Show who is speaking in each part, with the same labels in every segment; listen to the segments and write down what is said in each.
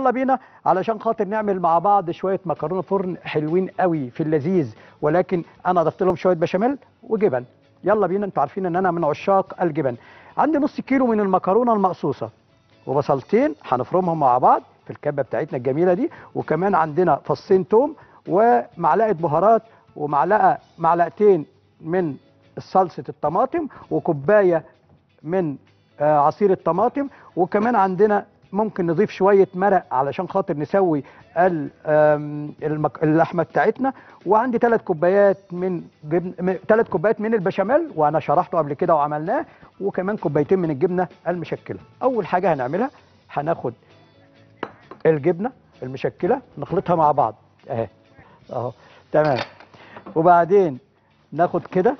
Speaker 1: يلا بينا علشان خاطر نعمل مع بعض شويه مكرونه فرن حلوين قوي في اللذيذ ولكن انا ضفت لهم شويه بشاميل وجبن يلا بينا انتوا عارفين ان انا من عشاق الجبن عندي نص كيلو من المكرونه المقصوصه وبصلتين هنفرمهم مع بعض في الكبه بتاعتنا الجميله دي وكمان عندنا فصين توم ومعلقه بهارات ومعلقه معلقتين من صلصه الطماطم وكوبايه من آه، عصير الطماطم وكمان عندنا ممكن نضيف شويه مرق علشان خاطر نسوي ال- آم، المك- اللحمه بتاعتنا وعندي ثلاث كوبايات من جبن ثلاث كوبايات من البشاميل وانا شرحته قبل كده وعملناه وكمان كوبايتين من الجبنه المشكله اول حاجه هنعملها هناخد الجبنه المشكله نخلطها مع بعض اهي اهو تمام وبعدين ناخد كده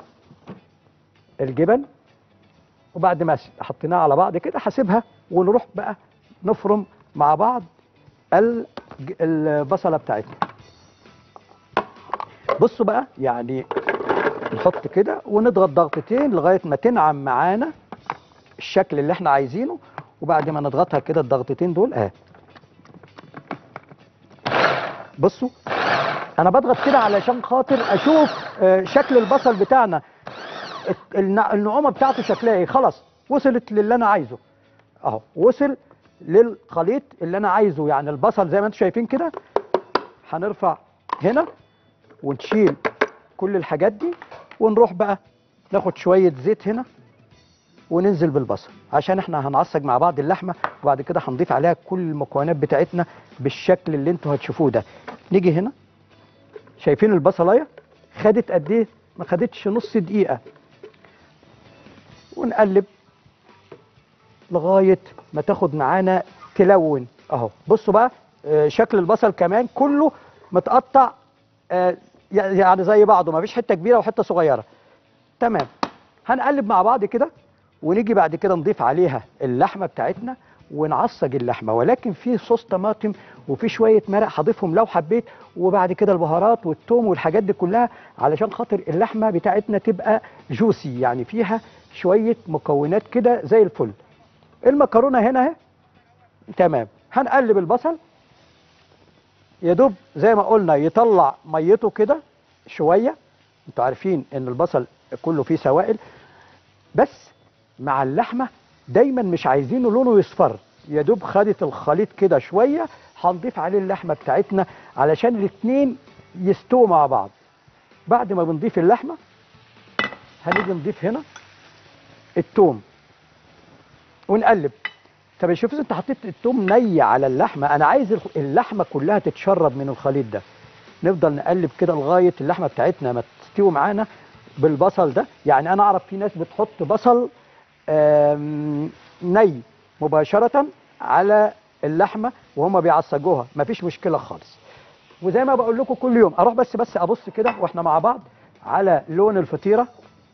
Speaker 1: الجبن وبعد ما حطيناها على بعض كده هسيبها ونروح بقى نفرم مع بعض الج- البصله بتاعتنا بصوا بقى يعني نحط كده ونضغط ضغطتين لغايه ما تنعم معانا الشكل اللي احنا عايزينه وبعد ما نضغطها كده الضغطتين دول اهي بصوا انا بضغط كده علشان خاطر اشوف آه، شكل البصل بتاعنا النع- النعومه بتاعته شكلها ايه خلاص وصلت للي انا عايزه اهو وصل للخليط اللي انا عايزه يعني البصل زي ما انتم شايفين كده هنرفع هنا ونشيل كل الحاجات دي ونروح بقى ناخد شويه زيت هنا وننزل بالبصل عشان احنا هنعصج مع بعض اللحمه وبعد كده هنضيف عليها كل المكونات بتاعتنا بالشكل اللي انتوا هتشوفوه ده نيجي هنا شايفين البصلايه خدت قد ايه ما خدتش نص دقيقه ونقلب لغايه ما تاخد معانا تلون اهو بصوا بقى آه، شكل البصل كمان كله متقطع آه، يعني زي بعضه ما فيش حته كبيره وحته صغيره تمام هنقلب مع بعض كده ونيجي بعد كده نضيف عليها اللحمه بتاعتنا ونعصج اللحمه ولكن في صوص طماطم وفي شويه مرق هضيفهم لو حبيت وبعد كده البهارات والثوم والحاجات دي كلها علشان خاطر اللحمه بتاعتنا تبقى جوسي يعني فيها شويه مكونات كده زي الفل المكرونه هنا اهي تمام هنقلب البصل يا دوب زي ما قلنا يطلع ميته كده شويه انتوا عارفين ان البصل كله فيه سوائل بس مع اللحمه دايما مش عايزينه لونه يصفر يا دوب خدت الخليط كده شويه هنضيف عليه اللحمه بتاعتنا علشان الاتنين يستووا مع بعض بعد ما بنضيف اللحمه هنيجي نضيف هنا التوم ونقلب طب شوف انت حطيت التوم ني على اللحمه انا عايز الخ- اللحمه كلها تتشرب من الخليط ده نفضل نقلب كده لغايه اللحمه بتاعتنا ما تستوي معانا بالبصل ده يعني انا اعرف في ناس بتحط بصل آم، ني مباشره على اللحمه وهم بيعصجوها مفيش مشكله خالص وزي ما بقول لكم كل يوم اروح بس بس ابص كده واحنا مع بعض على لون الفطيره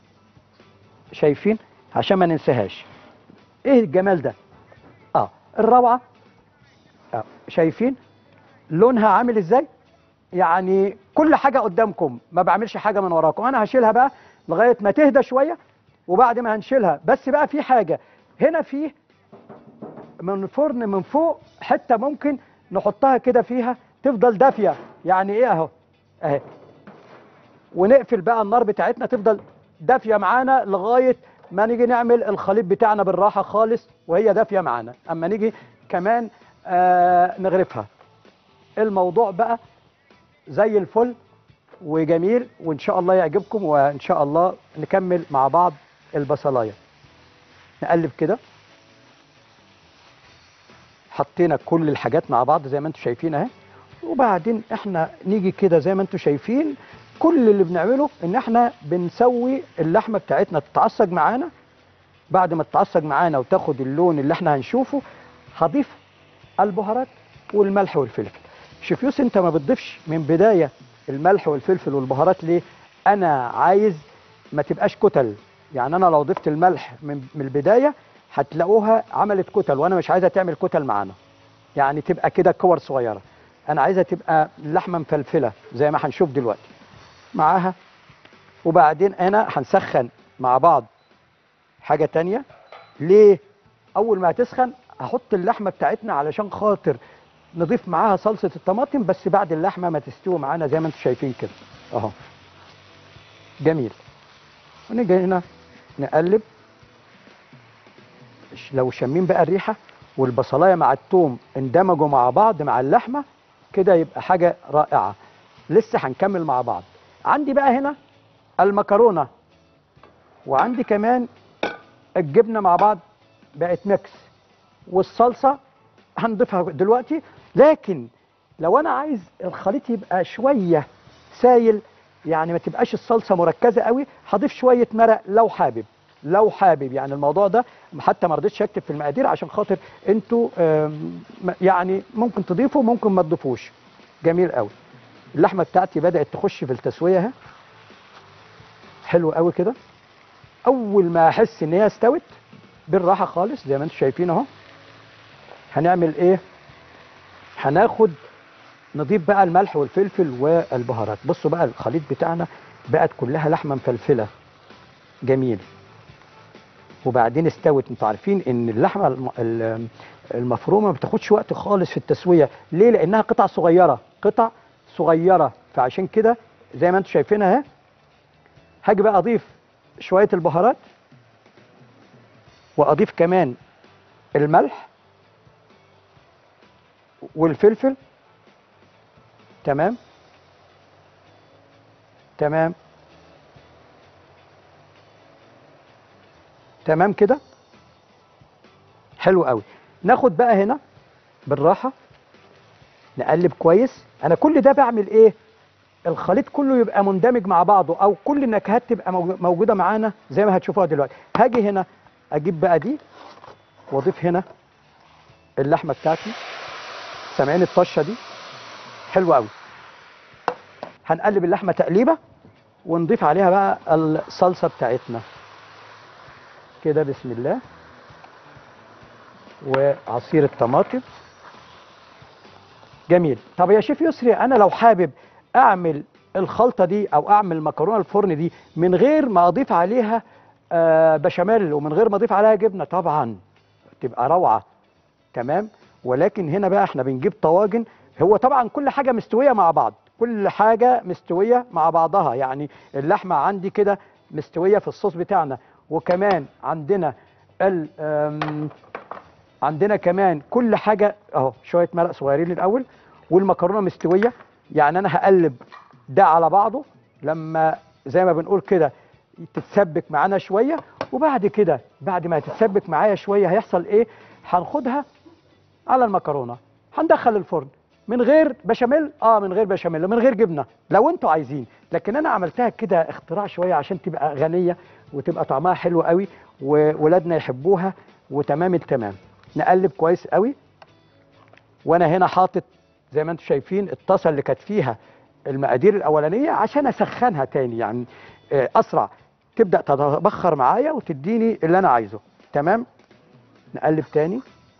Speaker 1: شايفين عشان ما ننساهاش ايه الجمال ده اه الروعه آه. شايفين لونها عامل ازاي يعني كل حاجه قدامكم ما بعملش حاجه من وراكم انا هشيلها بقى لغايه ما تهدى شويه وبعد ما هنشيلها بس بقى في حاجه هنا فيه من الفرن من فوق حته ممكن نحطها كده فيها تفضل دافيه يعني ايه اهو اهي ونقفل بقى النار بتاعتنا تفضل دافيه معانا لغايه ما نيجي نعمل الخليط بتاعنا بالراحه خالص وهي دافيه معانا اما نيجي كمان آه نغرفها الموضوع بقى زي الفل وجميل وان شاء الله يعجبكم وان شاء الله نكمل مع بعض البصلايه نقلب كده حطينا كل الحاجات مع بعض زي ما انتم شايفين اهي وبعدين احنا نيجي كده زي ما انتم شايفين كل اللي بنعمله ان احنا بنسوي اللحمه بتاعتنا تتعصج معانا بعد ما تتعصج معانا وتاخد اللون اللي احنا هنشوفه هضيف البهارات والملح والفلفل شوف يوسف انت ما بتضيفش من بدايه الملح والفلفل والبهارات ليه انا عايز ما تبقاش كتل يعني انا لو ضفت الملح من, من البدايه هتلاقوها عملت كتل وانا مش عايزها تعمل كتل معانا يعني تبقى كده كور صغيره انا عايزها تبقى لحمه مفلفله زي ما هنشوف دلوقتي معاها وبعدين انا هنسخن مع بعض حاجه تانية ليه اول ما هتسخن هحط اللحمه بتاعتنا علشان خاطر نضيف معاها صلصه الطماطم بس بعد اللحمه ما تستوي معانا زي ما انتم شايفين كده اهو جميل ونيجي هنا نقلب ش- لو شامين بقى الريحه والبصلايه مع الثوم اندمجوا مع بعض مع اللحمه كده يبقى حاجه رائعه لسه هنكمل مع بعض عندي بقى هنا المكرونه وعندي كمان الجبنه مع بعض بقت ميكس والصلصه هنضيفها دلوقتي لكن لو انا عايز الخليط يبقى شويه سايل يعني ما تبقاش الصلصه مركزه قوي هضيف شويه مرق لو حابب لو حابب يعني الموضوع ده حتى ما رضيتش اكتب في المقادير عشان خاطر انتوا آم، م- يعني ممكن تضيفوا ممكن ما تضيفوش جميل قوي اللحمه بتاعتي بدات تخش في التسويه اهي حلو قوي كده اول ما احس ان هي استوت بالراحه خالص زي ما انتم شايفين اهو هنعمل ايه هناخد نضيف بقى الملح والفلفل والبهارات بصوا بقى الخليط بتاعنا بقت كلها لحمه مفلفله جميل وبعدين استوت انتوا عارفين ان اللحمه الم- ال- المفرومه ما بتاخدش وقت خالص في التسويه ليه لانها قطع صغيره قطع صغيره فعشان كده زي ما انتم شايفينها اهي هاجي بقى اضيف شويه البهارات واضيف كمان الملح والفلفل تمام تمام تمام كده حلو قوي ناخد بقى هنا بالراحه نقلب كويس انا كل ده بعمل ايه الخليط كله يبقى مندمج مع بعضه او كل النكهات تبقى موجو- موجوده معانا زي ما هتشوفوها دلوقتي هاجي هنا اجيب بقى دي واضيف هنا اللحمه بتاعتي سامعين الطشه دي حلوه قوي هنقلب اللحمه تقليبه ونضيف عليها بقى الصلصه بتاعتنا كده بسم الله وعصير الطماطم جميل طب يا شيف يسري انا لو حابب اعمل الخلطه دي او اعمل مكرونه الفرن دي من غير ما اضيف عليها آه، بشاميل ومن غير ما اضيف عليها جبنه طبعا تبقى روعه تمام ولكن هنا بقى احنا بنجيب طواجن هو طبعا كل حاجه مستويه مع بعض كل حاجه مستويه مع بعضها يعني اللحمه عندي كده مستويه في الصوص بتاعنا وكمان عندنا ال آم، عندنا كمان كل حاجه اهو شويه مرق صغيرين الاول والمكرونه مستويه يعني انا هقلب ده على بعضه لما زي ما بنقول كده تتسبك معانا شويه وبعد كده بعد ما تتسبك معايا شويه هيحصل ايه هناخدها على المكرونه هندخل الفرن من غير بشاميل اه من غير بشاميل من غير جبنه لو انتوا عايزين لكن انا عملتها كده اختراع شويه عشان تبقى غنيه وتبقى طعمها حلو قوي وولادنا يحبوها وتمام التمام نقلب كويس قوي وانا هنا حاطط زي ما انتم شايفين الطاسه اللي كانت فيها المقادير الاولانيه عشان اسخنها تاني يعني آه، اسرع تبدا تتبخر معايا وتديني اللي انا عايزه تمام نقلب تاني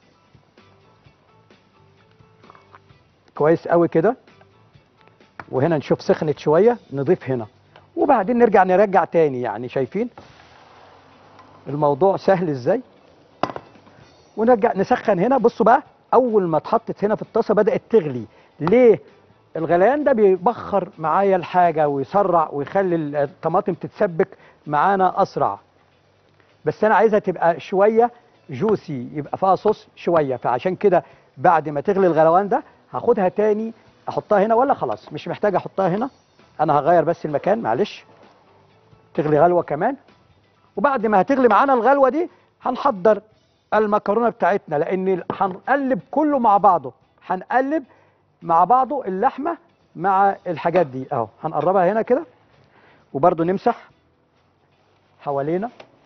Speaker 1: كويس قوي كده وهنا نشوف سخنت شويه نضيف هنا وبعدين نرجع نرجع تاني يعني شايفين الموضوع سهل ازاي ونرجع نسخن هنا بصوا بقى اول ما اتحطت هنا في الطاسه بدات تغلي ليه الغليان ده بيبخر معايا الحاجه ويسرع ويخلي الطماطم تتسبك معانا اسرع بس انا عايزها تبقى شويه جوسي يبقى فيها صوص شويه فعشان كده بعد ما تغلي الغلوان ده هاخدها تاني احطها هنا ولا خلاص مش محتاج احطها هنا انا هغير بس المكان معلش تغلي غلوه كمان وبعد ما هتغلي معانا الغلوه دي هنحضر المكرونه بتاعتنا لان هنقلب كله مع بعضه هنقلب مع بعضه اللحمه مع الحاجات دي اهو هنقربها هنا كده وبرده نمسح حوالينا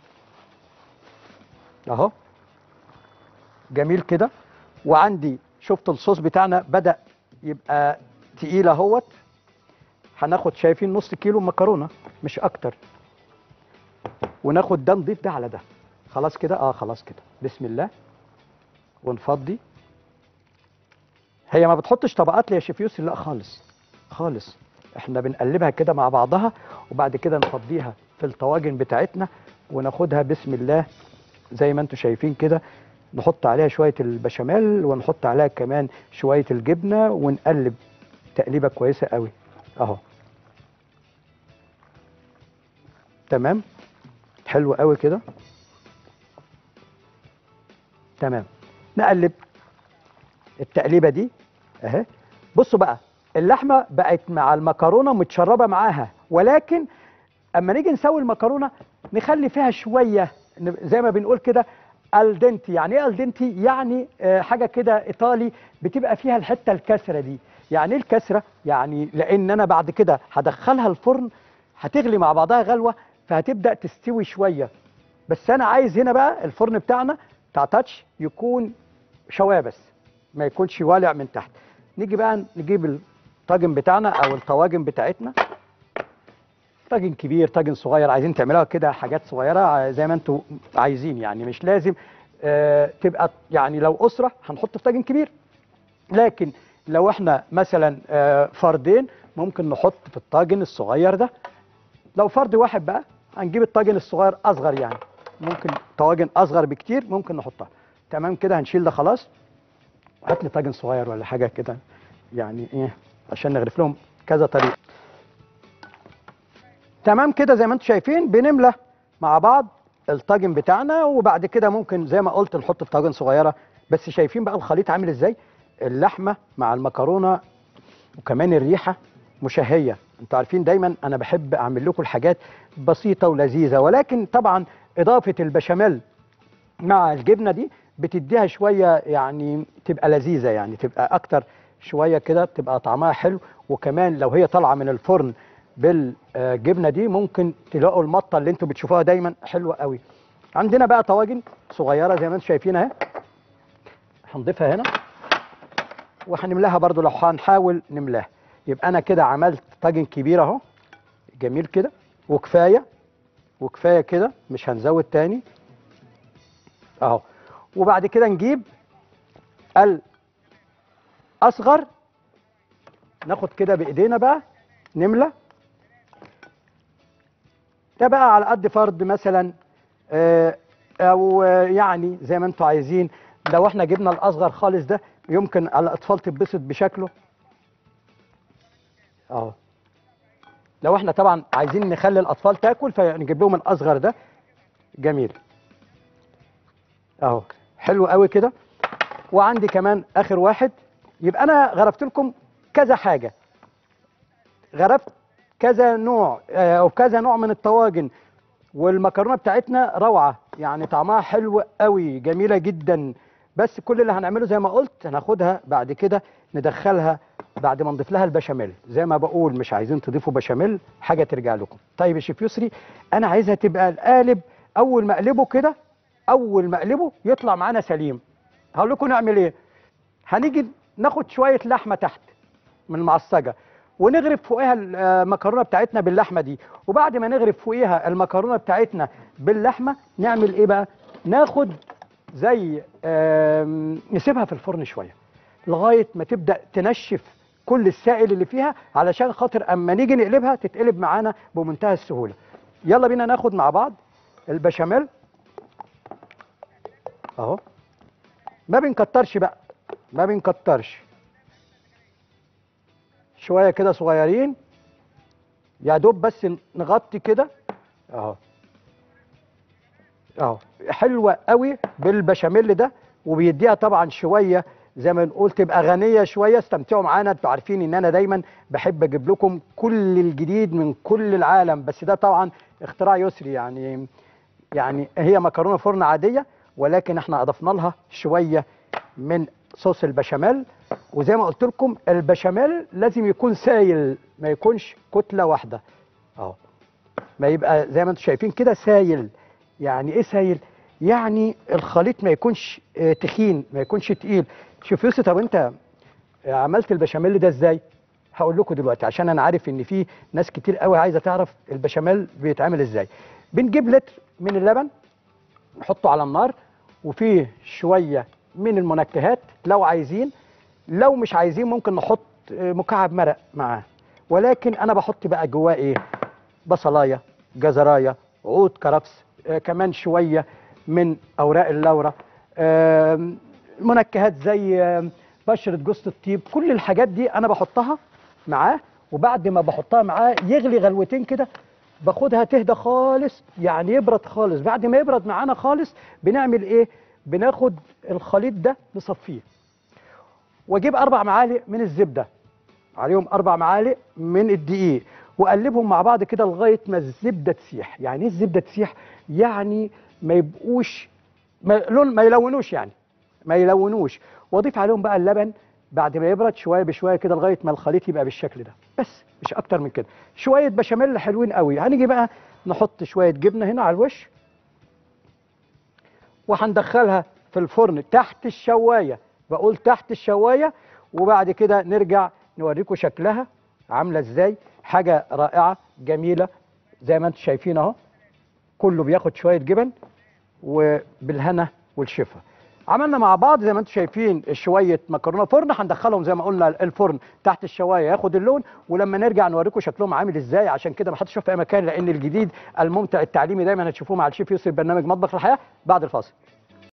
Speaker 1: اهو جميل كده وعندي شفت الصوص بتاعنا بدا يبقى تقيل اهوت هناخد شايفين نص كيلو مكرونه مش اكتر وناخد ده نضيف ده على ده خلاص كده اه خلاص كده بسم الله ونفضي هي ما بتحطش طبقات يا شيف يوسف لا خالص خالص احنا بنقلبها كده مع بعضها وبعد كده نفضيها في الطواجن بتاعتنا وناخدها بسم الله زي ما انتم شايفين كده نحط عليها شويه البشاميل ونحط عليها كمان شويه الجبنه ونقلب تقليبه كويسه قوي اهو تمام حلو قوي كده تمام نقلب التقليبه دي اهي بصوا بقى اللحمه بقت مع المكرونه متشربه معاها ولكن اما نيجي نسوي المكرونه نخلي فيها شويه ن- زي ما بنقول كده الدنتي يعني ايه الدنتي يعني آه، حاجه كده ايطالي بتبقى فيها الحته الكسره دي يعني ايه الكسره يعني لان انا بعد كده هدخلها الفرن هتغلي مع بعضها غلوه فهتبدا تستوي شويه بس انا عايز هنا بقى الفرن بتاعنا بتاع تاتش يكون شوايه بس ما يكونش والع من تحت نيجي بقى نجيب الطاجن بتاعنا او الطواجن بتاعتنا طاجن كبير طاجن صغير عايزين تعملوها كده حاجات صغيره زي ما انتوا عايزين يعني مش لازم آه تبقى يعني لو اسره هنحط في طاجن كبير لكن لو احنا مثلا آه فردين ممكن نحط في الطاجن الصغير ده لو فرد واحد بقى هنجيب الطاجن الصغير اصغر يعني ممكن طواجن اصغر بكتير ممكن نحطها تمام كده هنشيل ده خلاص هات لي طاجن صغير ولا حاجه كده يعني ايه عشان نغرف لهم كذا طريقه تمام كده زي ما انتم شايفين بنملى مع بعض الطاجن بتاعنا وبعد كده ممكن زي ما قلت نحط في طاجن صغيره بس شايفين بقى الخليط عامل ازاي اللحمه مع المكرونه وكمان الريحه مشهيه انتوا عارفين دايما انا بحب اعمل لكم الحاجات بسيطه ولذيذه ولكن طبعا اضافه البشاميل مع الجبنه دي بتديها شويه يعني تبقى لذيذه يعني تبقى اكتر شويه كده تبقى طعمها حلو وكمان لو هي طالعه من الفرن بالجبنه دي ممكن تلاقوا المطه اللي انتوا بتشوفوها دايما حلوه قوي عندنا بقى طواجن صغيره زي ما انتم شايفين اهي هنضيفها هنا وهنملاها برضو لو هنحاول نملاها يبقى انا كده عملت طاجن كبير اهو جميل كده وكفايه وكفايه كده مش هنزود تاني اهو وبعد كده نجيب الاصغر ناخد كده بايدينا بقى نملى ده بقى على قد فرد مثلا آه، او آه، يعني زي ما انتوا عايزين لو احنا جبنا الاصغر خالص ده يمكن الاطفال تتبسط بشكله اهو لو احنا طبعا عايزين نخلي الاطفال تاكل فنجيب لهم الاصغر ده جميل اهو حلو قوي كده وعندي كمان اخر واحد يبقى انا غرفت لكم كذا حاجه غرفت كذا نوع آه، او كذا نوع من الطواجن والمكرونه بتاعتنا روعه يعني طعمها حلو قوي جميله جدا بس كل اللي هنعمله زي ما قلت هناخدها بعد كده ندخلها بعد ما نضيف لها البشاميل زي ما بقول مش عايزين تضيفوا بشاميل حاجه ترجع لكم طيب يا شيف يسري انا عايزها تبقى القالب اول ما اقلبه كده اول ما اقلبه يطلع معانا سليم هقول لكم نعمل ايه هنيجي ناخد شويه لحمه تحت من المعصجه ونغرف فوقها المكرونه بتاعتنا باللحمه دي وبعد ما نغرف فوقيها المكرونه بتاعتنا باللحمه نعمل ايه بقى ناخد زي آم، نسيبها في الفرن شويه لغايه ما تبدا تنشف كل السائل اللي فيها علشان خاطر اما نيجي نقلبها تتقلب معانا بمنتهى السهوله يلا بينا ناخد مع بعض البشاميل اهو ما بنكترش بقى ما بنكترش شويه كده صغيرين يا دوب بس نغطي كده اهو اهو حلوه قوي بالبشاميل ده وبيديها طبعا شويه زي ما نقول تبقى غنيه شويه استمتعوا معانا انتوا عارفين ان انا دايما بحب اجيب لكم كل الجديد من كل العالم بس ده طبعا اختراع يسري يعني يعني هي مكرونه فرن عاديه ولكن احنا اضفنا لها شويه من صوص البشاميل وزي ما قلت لكم البشاميل لازم يكون سايل ما يكونش كتله واحده اهو ما يبقى زي ما انتم شايفين كده سايل يعني ايه سايل يعني الخليط ما يكونش آه، تخين ما يكونش تقيل شوف يوسف طب انت عملت البشاميل ده ازاي هقول لكم دلوقتي عشان انا عارف ان في ناس كتير قوي عايزه تعرف البشاميل بيتعمل ازاي بنجيب لتر من اللبن نحطه على النار وفيه شويه من المنكهات لو عايزين لو مش عايزين ممكن نحط آه، مكعب مرق معاه ولكن انا بحط بقى جواه ايه بصلايه جزرايه عود كرفس آه، كمان شويه من اوراق اللورة آم، منكهات زي آم، بشره جوز الطيب كل الحاجات دي انا بحطها معاه وبعد ما بحطها معاه يغلي غلوتين كده باخدها تهدى خالص يعني يبرد خالص بعد ما يبرد معانا خالص بنعمل ايه بناخد الخليط ده نصفيه واجيب اربع معالق من الزبده عليهم اربع معالق من الدقيق واقلبهم مع بعض كده لغايه ما الزبده تسيح يعني ايه الزبده تسيح يعني ما يبقوش ما لون ما يلونوش يعني ما يلونوش واضيف عليهم بقى اللبن بعد ما يبرد شويه بشويه كده لغايه ما الخليط يبقى بالشكل ده بس مش اكتر من كده شويه بشاميل حلوين قوي هنيجي بقى نحط شويه جبنه هنا على الوش وهندخلها في الفرن تحت الشوايه بقول تحت الشوايه وبعد كده نرجع نوريكم شكلها عامله ازاي حاجه رائعه جميله زي ما انتم شايفين اهو كله بياخد شويه جبن وبالهنا والشفا عملنا مع بعض زي ما انتم شايفين شويه مكرونه فرن هندخلهم زي ما قلنا الفرن تحت الشوايه ياخد اللون ولما نرجع نوريكم شكلهم عامل ازاي عشان كده ما حدش يشوف في اي مكان لان الجديد الممتع التعليمي دايما هتشوفوه مع الشيف يوسف برنامج مطبخ الحياه بعد الفاصل